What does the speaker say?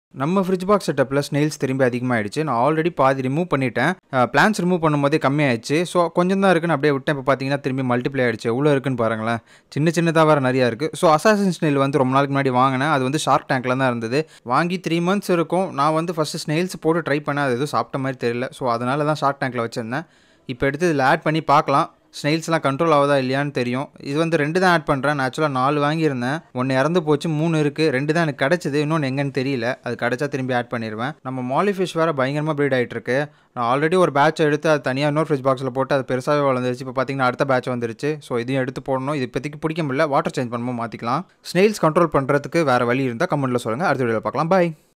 நம்ம fridge box செட்டப்பில் snails திரும்பி அதிகமாகிடுச்சு நான் ஆல்ரெடி பாதி ரிமூவ் பண்ணிட்டேன் பிளான்ஸ் ரிமூவ் பண்ணும்போதே கம்மியாயிடுச்சு ஸோ கொஞ்சம் தான் இருக்குன்னு அப்படியே விட்டேன் இப்போ பார்த்தீங்கன்னா திரும்பி மல்டிப்ளை ஆயிடுச்சு எவ்வளோ இருக்குன்னு பாருங்களேன் சின்ன சின்னதாக வேறு நிறையா இருக்குது ஸோ அசாசின் ஸ்னெயில் வந்து ரொம்ப நாளைக்கு முன்னாடி வாங்கினேன் அது வந்து ஷார்க் டேங்க்கில் தான் இருந்தது வாங்கி த்ரீ மந்த்ஸ் இருக்கும் நான் வந்து ஃபஸ்ட்டு ஸ்னெயில்ஸ் போட்டு ட்ரை பண்ணேன் அது எதுவும் சாப்பிட்ட மாதிரி தெரியல ஸோ அதனால தான் ஷார்க் டேங்க்கில் வச்சுருந்தேன் இப்போ எடுத்து இதில் ஆட் பண்ணி பார்க்கலாம் ஸ்னெயில்ஸ்லாம் கண்ட்ரோல் ஆகுதா இல்லையான்னு தெரியும் இது வந்து ரெண்டு தான் ஆட் பண்ணுறேன் நான் ஆக்சுவலாக நாலு வாங்கியிருந்தேன் ஒன்று இறந்து போச்சு மூணு இருக்குது ரெண்டு தான் எனக்கு கிடச்சிது இன்னொன்று எங்கன்னு தெரியல அது கிடச்சா திரும்பி ஆட் பண்ணிடுவேன் நம்ம மாலி ஃபிஷ் வேறு பயங்கரமாக ப்ரீட் ஆகிட்டு இருக்கு நான் ஆல்ரெடி ஒரு பேட்ச் எடுத்து அது தனியாக இன்னொரு ஃப்ரிட்ஜ் பாக்ஸில் போட்டு அது பெருசாகவே வளர்ந்துருச்சு இப்போ பார்த்தீங்கன்னா அடுத்த பேட்ச் வந்துருச்சு ஸோ இதையும் எடுத்து போடணும் இது இப்போதைக்கு பிடிக்க முடியல வாட்டர் சேஞ்ச் பண்ணும்போது மாற்றிக்கலாம் ஸ்னெயில்ஸ் கண்ட்ரோல் பண்ணுறதுக்கு வேறு வழி இருந்தால் கமெண்ட்டில் சொல்லுங்கள் அடுத்த வீடியோவில் பார்க்கலாம் பாய்